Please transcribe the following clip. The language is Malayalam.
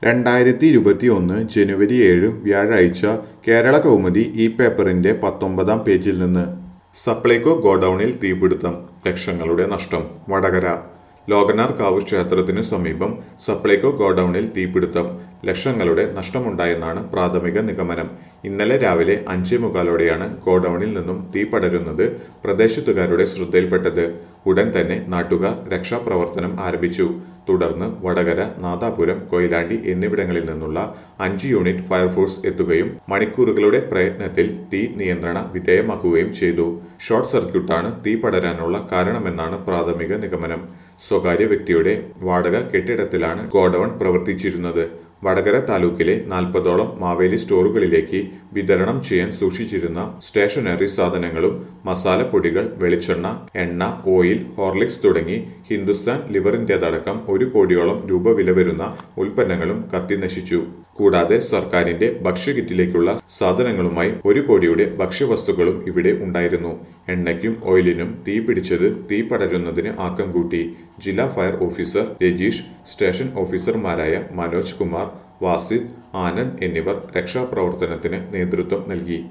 രണ്ടായിരത്തി ഇരുപത്തി ഒന്ന് ജനുവരി ഏഴ് വ്യാഴാഴ്ച കേരള കൗമുദി ഈ പേപ്പറിന്റെ പത്തൊമ്പതാം പേജിൽ നിന്ന് സപ്ലൈകോ ഗോഡൌണിൽ തീപിടുത്തം ലക്ഷങ്ങളുടെ നഷ്ടം വടകര ലോകനാർക്കാവ് ക്ഷേത്രത്തിന് സമീപം സപ്ലൈകോ ഗോഡൌണിൽ തീപിടുത്തം ലക്ഷങ്ങളുടെ നഷ്ടമുണ്ടായെന്നാണ് പ്രാഥമിക നിഗമനം ഇന്നലെ രാവിലെ അഞ്ചേ മുക്കാലോടെയാണ് ഗോഡൌണിൽ നിന്നും തീ പടരുന്നത് പ്രദേശത്തുകാരുടെ ശ്രദ്ധയിൽപ്പെട്ടത് ഉടൻ തന്നെ നാട്ടുകാർ രക്ഷാപ്രവർത്തനം ആരംഭിച്ചു തുടർന്ന് വടകര നാദാപുരം കൊയിലാണ്ടി എന്നിവിടങ്ങളിൽ നിന്നുള്ള അഞ്ച് യൂണിറ്റ് ഫയർഫോഴ്സ് എത്തുകയും മണിക്കൂറുകളുടെ പ്രയത്നത്തിൽ തീ നിയന്ത്രണ വിധേയമാക്കുകയും ചെയ്തു ഷോർട്ട് സർക്യൂട്ടാണ് തീ പടരാനുള്ള കാരണമെന്നാണ് പ്രാഥമിക നിഗമനം സ്വകാര്യ വ്യക്തിയുടെ വാടക കെട്ടിടത്തിലാണ് ഗോഡൌൺ പ്രവർത്തിച്ചിരുന്നത് വടകര താലൂക്കിലെ നാൽപ്പതോളം മാവേലി സ്റ്റോറുകളിലേക്ക് വിതരണം ചെയ്യാൻ സൂക്ഷിച്ചിരുന്ന സ്റ്റേഷനറി സാധനങ്ങളും മസാലപ്പൊടികൾ വെളിച്ചെണ്ണ എണ്ണ ഓയിൽ ഹോർലിക്സ് തുടങ്ങി ഹിന്ദുസ്ഥാൻ ലിവറിന്റേതടക്കം ഒരു കോടിയോളം രൂപ വില വരുന്ന ഉൽപ്പന്നങ്ങളും കത്തിനശിച്ചു കൂടാതെ സർക്കാരിന്റെ ഭക്ഷ്യകിറ്റിലേക്കുള്ള സാധനങ്ങളുമായി ഒരു കോടിയുടെ ഭക്ഷ്യവസ്തുക്കളും ഇവിടെ ഉണ്ടായിരുന്നു എണ്ണയ്ക്കും ഓയിലിനും തീ പിടിച്ചത് തീ പടരുന്നതിന് ആക്കം കൂട്ടി ജില്ലാ ഫയർ ഓഫീസർ രജീഷ് സ്റ്റേഷൻ ഓഫീസർമാരായ മനോജ് കുമാർ വാസിദ് ആനന്ദ് എന്നിവർ രക്ഷാപ്രവർത്തനത്തിന് നേതൃത്വം നൽകി